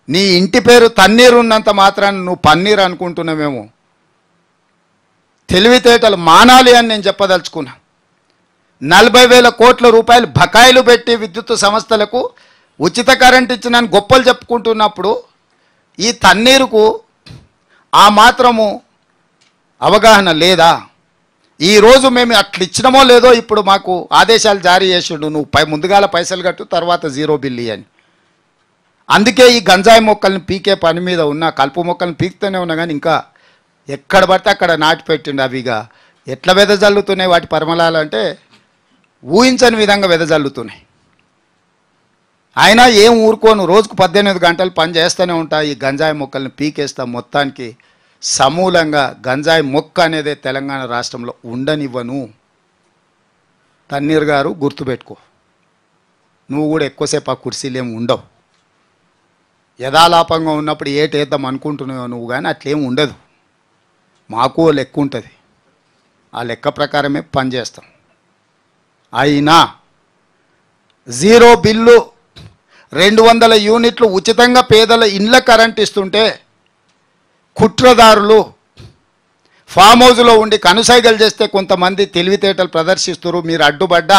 నీ ఇంటి పేరు తన్నీరు ఉన్నంత మాత్రాన్ని నువ్వు పన్నీరు అనుకుంటున్నావేమో తెలివితేటలు మానాలి అని నేను చెప్పదలుచుకున్నా నలభై వేల కోట్ల రూపాయలు బకాయిలు పెట్టి విద్యుత్ సంస్థలకు ఉచిత కరెంట్ ఇచ్చినని గొప్పలు చెప్పుకుంటున్నప్పుడు ఈ తన్నీరుకు ఆ మాత్రము అవగాహన లేదా ఈరోజు మేము అట్లా ఇచ్చినమో లేదో ఇప్పుడు మాకు ఆదేశాలు జారీ చేసిండు నువ్వు పై ముందుగాల పైసలు కట్టు తర్వాత జీరో బిల్లి అని అందుకే ఈ గంజాయి మొక్కల్ని పీకే పని మీద ఉన్న కలుపు మొక్కల్ని పీకుతూనే ఉన్నా కానీ ఇంకా ఎక్కడ పడితే అక్కడ నాటి పెట్టిండు అవిగా ఎట్లా వెదజల్లుతున్నాయి వాటి పరిమళాలు అంటే ఊహించని విధంగా వెదజల్లుతున్నాయి అయినా ఏం ఊరుకోను రోజుకు పద్దెనిమిది గంటలు పని చేస్తూనే ఉంటా ఈ గంజాయి మొక్కల్ని పీకేస్తా మొత్తానికి సమూలంగా గంజాయి మొక్క అనేది తెలంగాణ రాష్ట్రంలో ఉండనివ్వను తన్నీర్ గారు గుర్తుపెట్టుకో నువ్వు కూడా ఎక్కువసేపు ఆ కుర్చీలేం ఉండవు యథాలాపంగా ఉన్నప్పుడు ఏటేద్దాం అనుకుంటున్నావు నువ్వు కానీ అట్లేం ఉండదు మాకు ఓ లెక్క ఉంటుంది ఆ లెక్క ప్రకారమే పనిచేస్తాం అయినా జీరో బిల్లు రెండు వందల యూనిట్లు ఉచితంగా పేదల ఇండ్ల కరెంట్ ఇస్తుంటే కుట్రదారులు ఫామ్ హౌస్లో ఉండి కనుసైగలు చేస్తే కొంతమంది తెలివితేటలు ప్రదర్శిస్తారు మీరు అడ్డుపడ్డా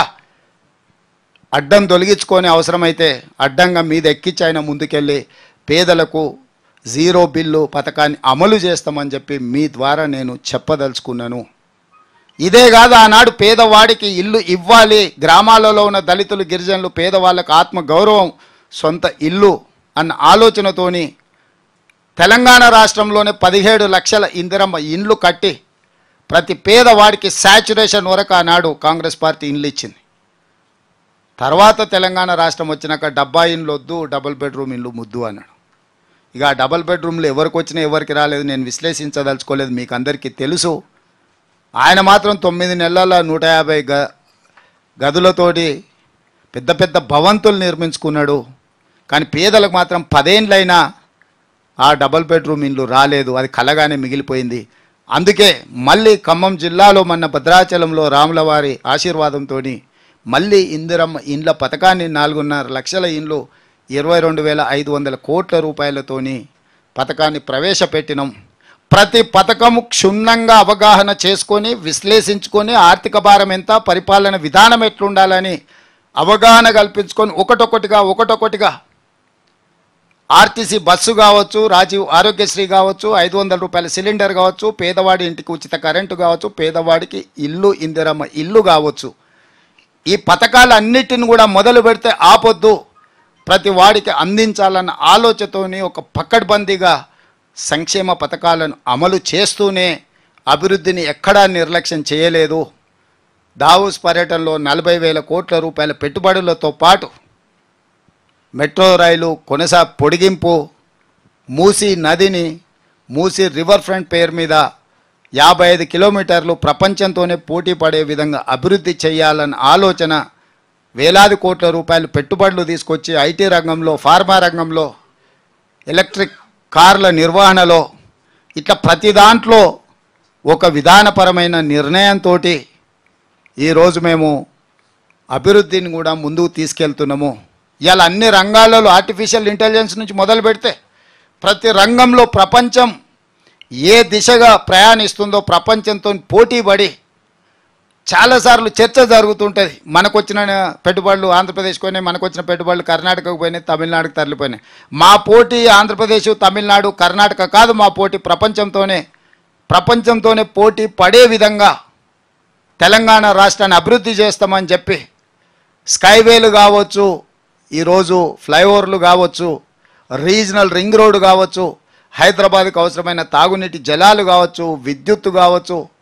అడ్డం తొలగించుకొని అవసరమైతే అడ్డంగా మీద ఎక్కించి ఆయన ముందుకెళ్ళి పేదలకు జీరో బిల్లు పథకాన్ని అమలు చేస్తామని చెప్పి మీ ద్వారా నేను చెప్పదలుచుకున్నాను ఇదే కాదు ఆనాడు పేదవాడికి ఇల్లు ఇవ్వాలి గ్రామాలలో ఉన్న దళితులు గిరిజనులు పేదవాళ్ళకు ఆత్మ గౌరవం సొంత ఇల్లు అన్న ఆలోచనతోని తెలంగాణ రాష్ట్రంలోనే పదిహేడు లక్షల ఇందిరమ్మ ఇండ్లు కట్టి ప్రతి పేదవాడికి శాచురేషన్ వరకు ఆనాడు కాంగ్రెస్ పార్టీ ఇండ్లు ఇచ్చింది తర్వాత తెలంగాణ రాష్ట్రం వచ్చినాక డబ్బా ఇండ్లు వద్దు డబుల్ బెడ్రూమ్ ఇండ్లు ముద్దు అన్నాడు ఇక ఆ డబుల్ బెడ్రూమ్లు ఎవరికి వచ్చినా ఎవరికి రాలేదు నేను విశ్లేషించదలుచుకోలేదు మీకు అందరికీ తెలుసు ఆయన మాత్రం తొమ్మిది నెలల నూట యాభై గ గదులతోటి పెద్ద పెద్ద భవంతులు నిర్మించుకున్నాడు కానీ పేదలకు మాత్రం పదేండ్లైనా ఆ డబుల్ బెడ్రూమ్ ఇండ్లు రాలేదు అది కలగానే మిగిలిపోయింది అందుకే మళ్ళీ ఖమ్మం జిల్లాలో మన భద్రాచలంలో రాములవారి ఆశీర్వాదంతో మళ్ళీ ఇందిరమ్మ ఇండ్ల పథకాన్ని నాలుగున్నర లక్షల ఇండ్లు ఇరవై రెండు వేల ఐదు వందల కోట్ల రూపాయలతోని పథకాన్ని ప్రవేశపెట్టినాం ప్రతి పథకము క్షుణ్ణంగా అవగాహన చేసుకొని విశ్లేషించుకొని ఆర్థిక భారం ఎంత పరిపాలన విధానం ఎట్లుండాలని అవగాహన కల్పించుకొని ఒకటొకటిగా ఒకటొకటిగా ఆర్టీసీ బస్సు కావచ్చు రాజీవ్ ఆరోగ్యశ్రీ కావచ్చు ఐదు వందల రూపాయల సిలిండర్ కావచ్చు పేదవాడి ఇంటికి ఉచిత కరెంటు కావచ్చు పేదవాడికి ఇల్లు ఇందిరమ్మ ఇల్లు కావచ్చు ఈ పథకాలన్నిటిని కూడా మొదలు పెడితే ఆపొద్దు ప్రతి వాడికి అందించాలన్న ఆలోచనతోని ఒక పక్కడ్బందీగా సంక్షేమ పథకాలను అమలు చేస్తూనే అభివృద్ధిని ఎక్కడా నిర్లక్ష్యం చేయలేదు దావూస్ పర్యటనలో నలభై వేల కోట్ల రూపాయల పెట్టుబడులతో పాటు మెట్రో రైలు కొనసా పొడిగింపు మూసీ నదిని మూసీ రివర్ ఫ్రంట్ పేరు మీద యాభై ఐదు కిలోమీటర్లు ప్రపంచంతోనే పోటీ పడే విధంగా అభివృద్ధి చేయాలన్న ఆలోచన వేలాది కోట్ల రూపాయలు పెట్టుబడులు తీసుకొచ్చి ఐటీ రంగంలో ఫార్మా రంగంలో ఎలక్ట్రిక్ కార్ల నిర్వహణలో ఇట్లా ప్రతి దాంట్లో ఒక విధానపరమైన నిర్ణయంతో ఈరోజు మేము అభివృద్ధిని కూడా ముందుకు తీసుకెళ్తున్నాము ఇలా అన్ని రంగాలలో ఆర్టిఫిషియల్ ఇంటెలిజెన్స్ నుంచి మొదలు పెడితే ప్రతి రంగంలో ప్రపంచం ఏ దిశగా ప్రయాణిస్తుందో ప్రపంచంతో పోటీ పడి చాలాసార్లు చర్చ జరుగుతుంటుంది మనకు వచ్చిన పెట్టుబడులు ఆంధ్రప్రదేశ్కి పోయినాయి మనకు వచ్చిన పెట్టుబడులు కర్ణాటకకు పోయినాయి తమిళనాడుకు తరలిపోయినాయి మా పోటీ ఆంధ్రప్రదేశ్ తమిళనాడు కర్ణాటక కాదు మా పోటీ ప్రపంచంతోనే ప్రపంచంతోనే పోటీ పడే విధంగా తెలంగాణ రాష్ట్రాన్ని అభివృద్ధి చేస్తామని చెప్పి స్కైవేలు కావచ్చు ఈరోజు ఫ్లైఓవర్లు కావచ్చు రీజనల్ రింగ్ రోడ్డు కావచ్చు హైదరాబాద్కు అవసరమైన తాగునీటి జలాలు కావచ్చు విద్యుత్తు కావచ్చు